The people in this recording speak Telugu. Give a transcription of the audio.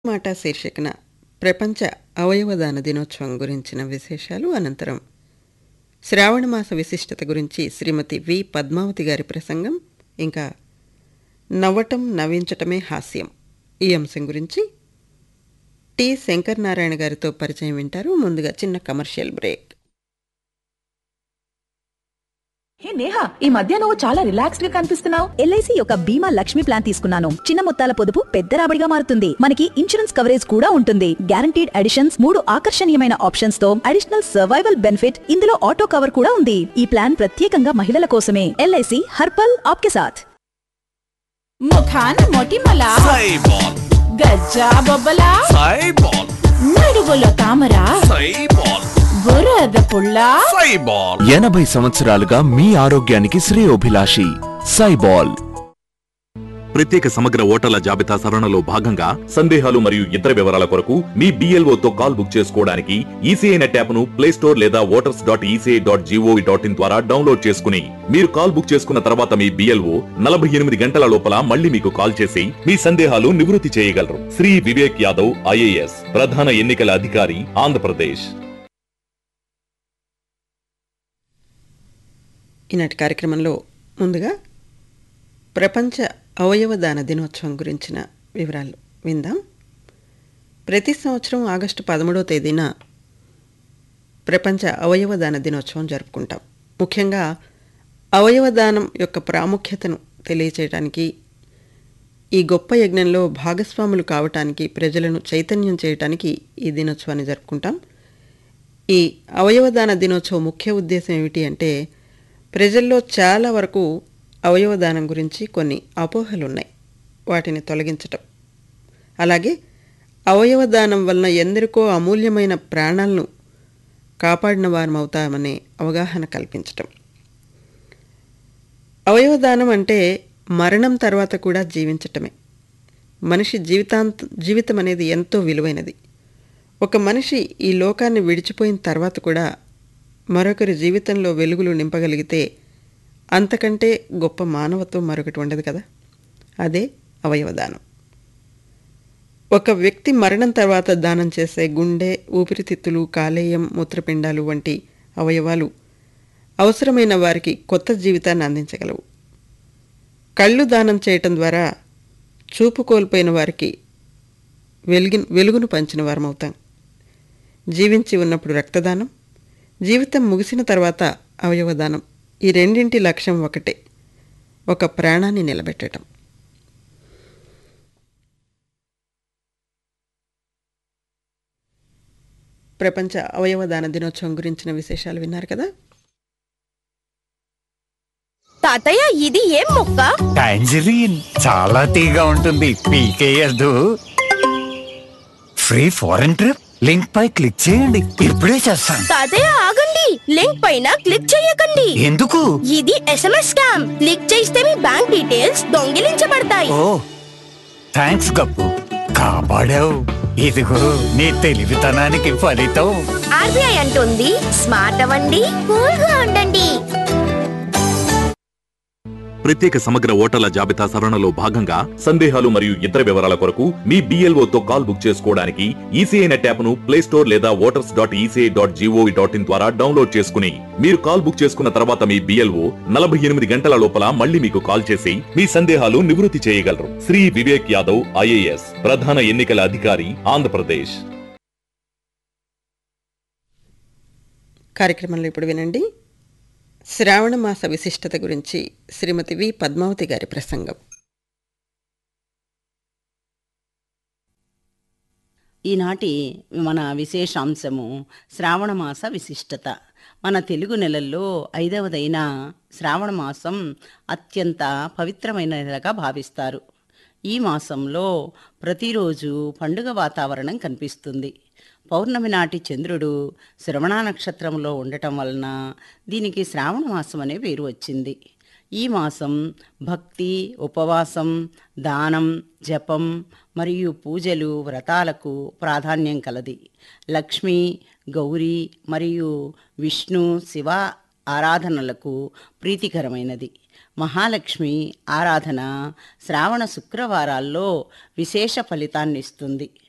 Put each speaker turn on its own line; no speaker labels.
మాట శీర్షికన ప్రపంచ అవయవదాన దినోత్సవం గురించిన విశేషాలు అనంతరం శ్రావణ మాస విశిష్టత గురించి శ్రీమతి వి పద్మావతి గారి ప్రసంగం ఇంకా నవ్వటం నవ్వించటమే హాస్యం ఈ అంశం గురించి టి శంకర్ నారాయణ గారితో పరిచయం వింటారు ముందుగా చిన్న కమర్షియల్ బ్రేక్
హే నేహా ఈ మధ్య నువ్వు చాలా రిలాక్స్డ్ గా కనిపిస్తున్నావు
ఎల్ఐసి యొక్క బీమా లక్ష్మి ప్లాన్ తీసుకున్నాను చిన్న మొత్తాల పొదుపు పెద్ద రాబడిగా మారుతుంది మనకి ఇన్సూరెన్స్ కవరేజ్ కూడా ఉంటుంది గ్యారంటీడ్ అడిషన్స్ మూడు ఆకర్షణీయమైన ఆప్షన్స్ తో అడిషనల్ సర్వైవల్ బెనిఫిట్ ఇందులో ఆటో కవర్ కూడా ఉంది ఈ ప్లాన్ ప్రత్యేకంగా మహిళల కోసమే ఎల్ఐసి హర్పల్ ఆప్కే సాథ్
ముఖాన మొటిమల
సైబాల్
గజ్జా బొబ్బల
సైబాల్
నడువులో తామర
సైబాల్
బురద పుల్ల
సైబాల్ ఎనభై సంవత్సరాలుగా మీ ఆరోగ్యానికి శ్రేయోభిలాషి సైబాల్
ప్రత్యేక సమగ్ర ఓటర్ల జాబితా సవరణలో భాగంగా సందేహాలు మరియు ఇతర వివరాల కొరకు మీ BLO తో కాల్ బుక్ చేసుకోవడానికి ఈసీఐ నెట్ యాప్ ను ప్లే స్టోర్ లేదా voters dot ECI dot GOV dot in ద్వారా డౌన్లోడ్ చేసుకుని మీరు కాల్ బుక్ చేసుకున్న తర్వాత మీ బిఎల్ఓ నలభై ఎనిమిది గంటల లోపల మళ్ళీ మీకు కాల్ చేసి మీ సందేహాలు నివృత్తి చేయగలరు శ్రీ వివేక్ యాదవ్ ఐఏఎస్ ప్రధాన ఎన్నికల అధికారి ఆంధ్రప్రదేశ్
ఈనాటి కార్యక్రమంలో ముందుగా ప్రపంచ అవయవదాన దినోత్సవం గురించిన వివరాలు విందాం ప్రతి సంవత్సరం ఆగస్టు పదమూడవ తేదీన ప్రపంచ అవయవదాన దినోత్సవం జరుపుకుంటాం ముఖ్యంగా అవయవదానం యొక్క ప్రాముఖ్యతను తెలియచేయడానికి ఈ గొప్ప యజ్ఞంలో భాగస్వాములు కావటానికి ప్రజలను చైతన్యం చేయటానికి ఈ దినోత్సవాన్ని జరుపుకుంటాం ఈ అవయవదాన దినోత్సవం ముఖ్య ఉద్దేశం ఏమిటి అంటే ప్రజల్లో చాలా వరకు అవయవదానం గురించి కొన్ని అపోహలు ఉన్నాయి వాటిని తొలగించటం అలాగే అవయవదానం వలన ఎందరికో అమూల్యమైన ప్రాణాలను కాపాడిన వారమవుతామనే అవగాహన కల్పించటం అవయవదానం అంటే మరణం తర్వాత కూడా జీవించటమే మనిషి జీవితాంత జీవితం అనేది ఎంతో విలువైనది ఒక మనిషి ఈ లోకాన్ని విడిచిపోయిన తర్వాత కూడా మరొకరి జీవితంలో వెలుగులు నింపగలిగితే అంతకంటే గొప్ప మానవత్వం మరొకటి ఉండదు కదా అదే అవయవదానం ఒక వ్యక్తి మరణం తర్వాత దానం చేసే గుండె ఊపిరితిత్తులు కాలేయం మూత్రపిండాలు వంటి అవయవాలు అవసరమైన వారికి కొత్త జీవితాన్ని అందించగలవు కళ్ళు దానం చేయటం ద్వారా చూపు కోల్పోయిన వారికి వెలుగు వెలుగును పంచిన వారమవుతాం జీవించి ఉన్నప్పుడు రక్తదానం జీవితం ముగిసిన తర్వాత అవయవదానం ఈ రెండింటి లక్ష్యం ఒకటే ఒక ప్రాణాన్ని నిలబెట్టడం ప్రపంచ అవయవదాన దినోత్సవం గురించిన విశేషాలు విన్నారు కదా
తాతయ్య ఇది ఏం మొక్క
టాంజరీన్ చాలా తీగా ఉంటుంది పీకేయద్దు ఫ్రీ ఫారెన్ ట్రిప్ లింక్ పై క్లిక్ చేయండి ఇప్పుడే చేస్తాను
తాతయ్య ఆగండి లింక్ పైన క్లిక్ చేయకండి
ఎందుకు
ఇది ఎస్ఎంఎస్ స్కామ్ క్లిక్ చేస్తే మీ బ్యాంక్ డీటెయిల్స్ దొంగిలించబడతాయి
ఓ థ్యాంక్స్ గప్పు కాపాడావు ఇదిగో నీ తెలివితనానికి ఫలితం
ఆర్బీఐ అంటుంది స్మార్ట్ అవ్వండి కూల్ గా ఉండండి
ప్రత్యేక సమగ్ర ఓటర్ల జాబితా సవరణలో భాగంగా సందేహాలు మరియు ఇతర వివరాల కొరకు మీ BLO తో కాల్ బుక్ చేసుకోవడానికి ఈసీఐ నెట్ యాప్ ను ప్లే స్టోర్ లేదా voters dot ECI dot GOV dot in ద్వారా డౌన్లోడ్ చేసుకుని మీరు కాల్ బుక్ చేసుకున్న తర్వాత మీ బిఎల్ఓ నలభై ఎనిమిది గంటల లోపల మళ్ళీ మీకు కాల్ చేసి మీ సందేహాలు నివృత్తి చేయగలరు శ్రీ వివేక్ యాదవ్ ఐఏఎస్ ప్రధాన ఎన్నికల అధికారి ఆంధ్రప్రదేశ్
కార్యక్రమంలో ఇప్పుడు వినండి శ్రావణ మాస విశిష్టత గురించి శ్రీమతి వి పద్మావతి గారి ప్రసంగం
ఈనాటి మన విశేషాంశము శ్రావణమాస విశిష్టత మన తెలుగు నెలల్లో ఐదవదైన శ్రావణ మాసం అత్యంత పవిత్రమైన నెలగా భావిస్తారు ఈ మాసంలో ప్రతిరోజు పండుగ వాతావరణం కనిపిస్తుంది పౌర్ణమి నాటి చంద్రుడు శ్రవణ నక్షత్రంలో ఉండటం వలన దీనికి శ్రావణ మాసం అనే పేరు వచ్చింది ఈ మాసం భక్తి ఉపవాసం దానం జపం మరియు పూజలు వ్రతాలకు ప్రాధాన్యం కలది లక్ష్మి గౌరీ మరియు విష్ణు శివ ఆరాధనలకు ప్రీతికరమైనది మహాలక్ష్మి ఆరాధన శ్రావణ శుక్రవారాల్లో విశేష ఫలితాన్నిస్తుంది